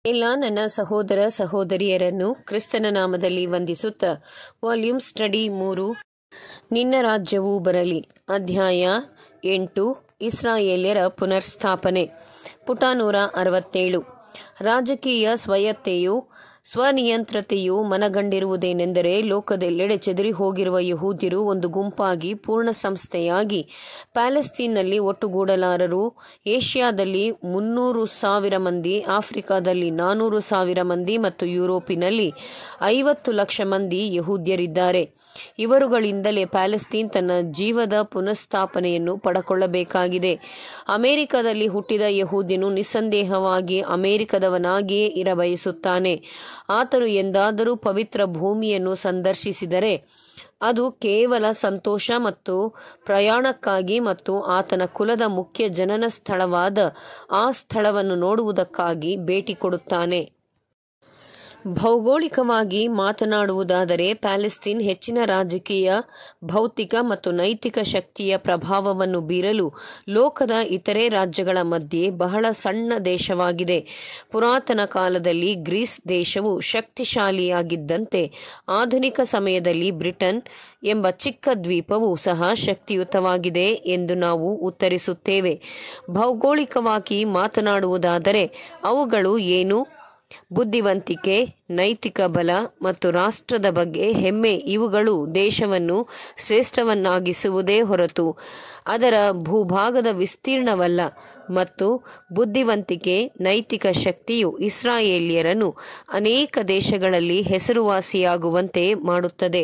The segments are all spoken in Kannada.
ಎಲ್ಲ ನನ್ನ ಸಹೋದರ ಸಹೋದರಿಯರನ್ನು ಕ್ರಿಸ್ತನ ನಾಮದಲ್ಲಿ ವಂದಿಸುತ್ತಾ ವಾಲ್ಯೂಮ್ ಸ್ಟಡಿ ಮೂರು ನಿನ್ನ ರಾಜ್ಯವು ಬರಲಿ ಅಧ್ಯಾಯ ಎಂಟು ಇಸ್ರಾಯೇಲ್ಯರ ಪುನರ್ಸ್ಥಾಪನೆ ಪುಟ ನೂರ ಅರವತ್ತೇಳು ರಾಜಕೀಯ ಸ್ವಾಯತ್ತೆಯು ಸ್ವನಿಯಂತ್ರತೆಯು ಮನಗಂಡಿರುವುದೇನೆಂದರೆ ಲೋಕದೆಲ್ಲೆಡೆ ಚೆದರಿ ಹೋಗಿರುವ ಯಹೂದ್ಯರು ಒಂದು ಗುಂಪಾಗಿ ಪೂರ್ಣ ಸಂಸ್ಥೆಯಾಗಿ ಪ್ಯಾಲೆಸ್ತೀನ್ನಲ್ಲಿ ಒಟ್ಟುಗೂಡಲಾರರು ಏಷ್ಯಾದಲ್ಲಿ ಮುನ್ನೂರು ಸಾವಿರ ಮಂದಿ ಆಫ್ರಿಕಾದಲ್ಲಿ ನಾನೂರು ಸಾವಿರ ಮಂದಿ ಮತ್ತು ಯುರೋಪಿನಲ್ಲಿ ಐವತ್ತು ಲಕ್ಷ ಮಂದಿ ಯಹೂದ್ಯರಿದ್ದಾರೆ ಇವರುಗಳಿಂದಲೇ ಪ್ಯಾಲೆಸ್ತೀನ್ ತನ್ನ ಜೀವದ ಪುನಃಸ್ಥಾಪನೆಯನ್ನು ಪಡಕೊಳ್ಳಬೇಕಾಗಿದೆ ಅಮೆರಿಕದಲ್ಲಿ ಹುಟ್ಟಿದ ಯಹೂದ್ಯನು ನಿಸ್ಸಂದೇಹವಾಗಿ ಅಮೆರಿಕದವನಾಗಿಯೇ ಇರಬಯಸುತ್ತಾನೆ ಆತನು ಎಂದಾದರೂ ಪವಿತ್ರ ಭೂಮಿಯನ್ನು ಸಂದರ್ಶಿಸಿದರೆ ಅದು ಕೇವಲ ಸಂತೋಷ ಮತ್ತು ಪ್ರಯಾಣಕ್ಕಾಗಿ ಮತ್ತು ಆತನ ಕುಲದ ಮುಖ್ಯ ಜನನ ಸ್ಥಳವಾದ ಆ ಸ್ಥಳವನ್ನು ನೋಡುವುದಕ್ಕಾಗಿ ಭೇಟಿ ಕೊಡುತ್ತಾನೆ ಭೌಗೋಳಿಕವಾಗಿ ಮಾತನಾಡುವುದಾದರೆ ಪ್ಯಾಲೆಸ್ತೀನ್ ಹೆಚ್ಚಿನ ರಾಜಕೀಯ ಭೌತಿಕ ಮತ್ತು ನೈತಿಕ ಶಕ್ತಿಯ ಪ್ರಭಾವವನ್ನು ಬೀರಲು ಲೋಕದ ಇತರೆ ರಾಜ್ಯಗಳ ಮಧ್ಯೆ ಬಹಳ ಸಣ್ಣ ದೇಶವಾಗಿದೆ ಪುರಾತನ ಕಾಲದಲ್ಲಿ ಗ್ರೀಸ್ ದೇಶವು ಶಕ್ತಿಶಾಲಿಯಾಗಿದ್ದಂತೆ ಆಧುನಿಕ ಸಮಯದಲ್ಲಿ ಬ್ರಿಟನ್ ಎಂಬ ಚಿಕ್ಕ ದ್ವೀಪವು ಸಹ ಶಕ್ತಿಯುತವಾಗಿದೆ ಎಂದು ನಾವು ಉತ್ತರಿಸುತ್ತೇವೆ ಭೌಗೋಳಿಕವಾಗಿ ಮಾತನಾಡುವುದಾದರೆ ಅವುಗಳು ಏನು ಬುದ್ಧಿವಂತಿಕೆ ನೈತಿಕ ಬಲ ಮತ್ತು ರಾಷ್ಟ್ರದ ಬಗ್ಗೆ ಹೆಮ್ಮೆ ಇವುಗಳು ದೇಶವನ್ನು ಶ್ರೇಷ್ಠವನ್ನಾಗಿಸುವುದೇ ಹೊರತು ಅದರ ಭೂಭಾಗದ ವಿಸ್ತೀರ್ಣವಲ್ಲ ಮತ್ತು ಬುದ್ಧಿವಂತಿಕೆ ನೈತಿಕ ಶಕ್ತಿಯು ಇಸ್ರಾಯೇಲಿಯರನ್ನು ಅನೇಕ ದೇಶಗಳಲ್ಲಿ ಹೆಸರುವಾಸಿಯಾಗುವಂತೆ ಮಾಡುತ್ತದೆ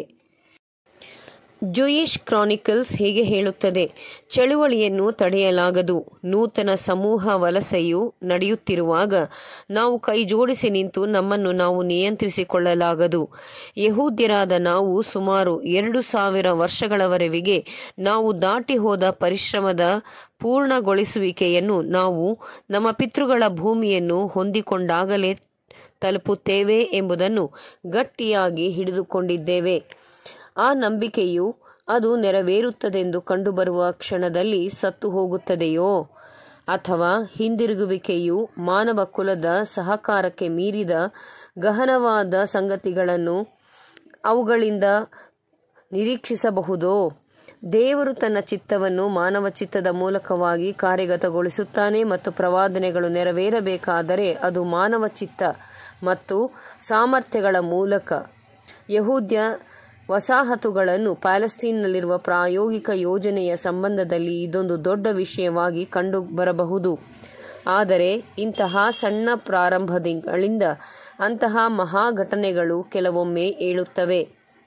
ಜೂಯಿಷ್ ಕ್ರಾನಿಕಲ್ಸ್ ಹೀಗೆ ಹೇಳುತ್ತದೆ ಚಳುವಳಿಯನ್ನು ತಡೆಯಲಾಗದು ನೂತನ ಸಮೂಹ ವಲಸೆಯು ನಡೆಯುತ್ತಿರುವಾಗ ನಾವು ಕೈ ಜೋಡಿಸಿ ನಿಂತು ನಮ್ಮನ್ನು ನಾವು ನಿಯಂತ್ರಿಸಿಕೊಳ್ಳಲಾಗದು ಯಹೂದ್ಯರಾದ ನಾವು ಸುಮಾರು ಎರಡು ಸಾವಿರ ವರ್ಷಗಳವರೆವಿಗೆ ನಾವು ದಾಟಿ ಹೋದ ಪರಿಶ್ರಮದ ಪೂರ್ಣಗೊಳಿಸುವಿಕೆಯನ್ನು ನಾವು ನಮ್ಮ ಪಿತೃಗಳ ಭೂಮಿಯನ್ನು ಹೊಂದಿಕೊಂಡಾಗಲೇ ತಲುಪುತ್ತೇವೆ ಎಂಬುದನ್ನು ಗಟ್ಟಿಯಾಗಿ ಹಿಡಿದುಕೊಂಡಿದ್ದೇವೆ ಆ ನಂಬಿಕೆಯು ಅದು ನೆರವೇರುತ್ತದೆಂದು ಕಂಡುಬರುವ ಕ್ಷಣದಲ್ಲಿ ಸತ್ತು ಹೋಗುತ್ತದೆಯೋ ಅಥವಾ ಹಿಂದಿರುಗುವಿಕೆಯು ಮಾನವ ಕುಲದ ಸಹಕಾರಕ್ಕೆ ಮೀರಿದ ಗಹನವಾದ ಸಂಗತಿಗಳನ್ನು ಅವುಗಳಿಂದ ನಿರೀಕ್ಷಿಸಬಹುದೋ ದೇವರು ತನ್ನ ಚಿತ್ತವನ್ನು ಮಾನವ ಚಿತ್ತದ ಮೂಲಕವಾಗಿ ಕಾರ್ಯಗತಗೊಳಿಸುತ್ತಾನೆ ಮತ್ತು ಪ್ರವಾದನೆಗಳು ನೆರವೇರಬೇಕಾದರೆ ಅದು ಮಾನವ ಚಿತ್ತ ಮತ್ತು ಸಾಮರ್ಥ್ಯಗಳ ಮೂಲಕ ಯಹೂದ್ಯ ವಸಾಹತುಗಳನ್ನು ಪ್ಯಾಲೆಸ್ತೀನ್ನಲ್ಲಿರುವ ಪ್ರಾಯೋಗಿಕ ಯೋಜನೆಯ ಸಂಬಂಧದಲ್ಲಿ ಇದೊಂದು ದೊಡ್ಡ ವಿಷಯವಾಗಿ ಕಂಡು ಬರಬಹುದು ಆದರೆ ಇಂತಹ ಸಣ್ಣ ಪ್ರಾರಂಭಗಳಿಂದ ಅಂತಹ ಮಹಾಘಟನೆಗಳು ಕೆಲವೊಮ್ಮೆ ಏಳುತ್ತವೆ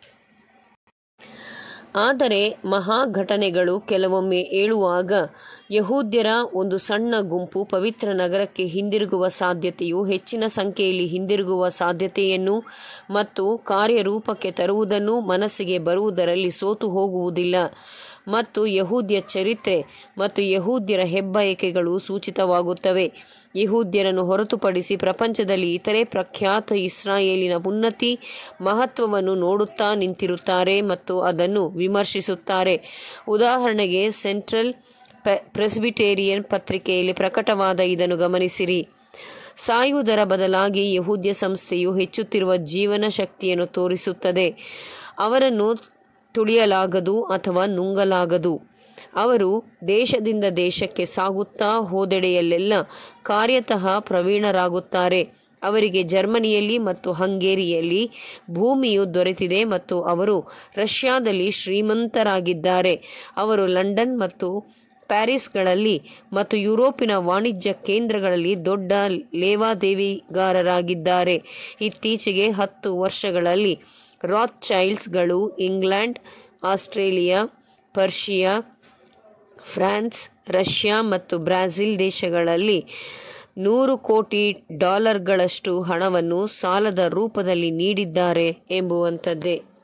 ಆದರೆ ಮಹಾಘಟನೆಗಳು ಕೆಲವೊಮ್ಮೆ ಏಳುವಾಗ ಯಹೂದ್ಯರ ಒಂದು ಸಣ್ಣ ಗುಂಪು ಪವಿತ್ರ ನಗರಕ್ಕೆ ಹಿಂದಿರುಗುವ ಸಾಧ್ಯತೆಯು ಹೆಚ್ಚಿನ ಸಂಖ್ಯೆಯಲ್ಲಿ ಹಿಂದಿರುಗುವ ಸಾಧ್ಯತೆಯನ್ನು ಮತ್ತು ಕಾರ್ಯರೂಪಕ್ಕೆ ತರುವುದನ್ನು ಮನಸ್ಸಿಗೆ ಬರುವುದರಲ್ಲಿ ಸೋತು ಹೋಗುವುದಿಲ್ಲ ಮತ್ತು ಯಹೂದ್ಯ ಚರಿತ್ರೆ ಮತ್ತು ಯಹೂದ್ಯರ ಹೆಬ್ಬಯಕೆಗಳು ಸೂಚಿತವಾಗುತ್ತವೆ ಯಹೂದ್ಯರನ್ನು ಹೊರತುಪಡಿಸಿ ಪ್ರಪಂಚದಲ್ಲಿ ಇತರೆ ಪ್ರಖ್ಯಾತ ಇಸ್ರಾಯೇಲಿನ ಉನ್ನತಿ ಮಹತ್ವವನ್ನು ನೋಡುತ್ತಾ ನಿಂತಿರುತ್ತಾರೆ ಮತ್ತು ಅದನ್ನು ವಿಮರ್ಶಿಸುತ್ತಾರೆ ಉದಾಹರಣೆಗೆ ಸೆಂಟ್ರಲ್ ಪ್ರೆಸ್ಬಿಟೇರಿಯನ್ ಪತ್ರಿಕೆಯಲ್ಲಿ ಪ್ರಕಟವಾದ ಇದನ್ನು ಗಮನಿಸಿರಿ ಸಾಯುವುದರ ಬದಲಾಗಿ ಯಹೂದ್ಯ ಸಂಸ್ಥೆಯು ಹೆಚ್ಚುತ್ತಿರುವ ಜೀವನ ಶಕ್ತಿಯನ್ನು ತೋರಿಸುತ್ತದೆ ಅವರನ್ನು ತುಳಿಯಲಾಗದು ಅಥವಾ ನುಂಗಲಾಗದು ಅವರು ದೇಶದಿಂದ ದೇಶಕ್ಕೆ ಸಾಗುತ್ತಾ ಹೋದೆಡೆಯಲ್ಲೆಲ್ಲ ಕಾರ್ಯತಃ ಪ್ರವೀಣರಾಗುತ್ತಾರೆ ಅವರಿಗೆ ಜರ್ಮನಿಯಲ್ಲಿ ಮತ್ತು ಹಂಗೇರಿಯಲ್ಲಿ ಭೂಮಿಯು ದೊರೆತಿದೆ ಮತ್ತು ಅವರು ರಷ್ಯಾದಲ್ಲಿ ಶ್ರೀಮಂತರಾಗಿದ್ದಾರೆ ಅವರು ಲಂಡನ್ ಮತ್ತು ಪ್ಯಾರಿಸ್ಗಳಲ್ಲಿ ಮತ್ತು ಯುರೋಪಿನ ವಾಣಿಜ್ಯ ಕೇಂದ್ರಗಳಲ್ಲಿ ದೊಡ್ಡ ಲೇವಾದೇವಿಗಾರರಾಗಿದ್ದಾರೆ ಇತ್ತೀಚೆಗೆ ಹತ್ತು ವರ್ಷಗಳಲ್ಲಿ ರಾತ್ ಚೈಲ್ಡ್ಸ್ಗಳು England Australia Persia France Russia ಮತ್ತು ಬ್ರಾಜಿಲ್ ದೇಶಗಳಲ್ಲಿ ನೂರು ಕೋಟಿ ಡಾಲರ್ಗಳಷ್ಟು ಹಣವನ್ನು ಸಾಲದ ರೂಪದಲ್ಲಿ ನೀಡಿದ್ದಾರೆ ಎಂಬುವಂಥದ್ದೇ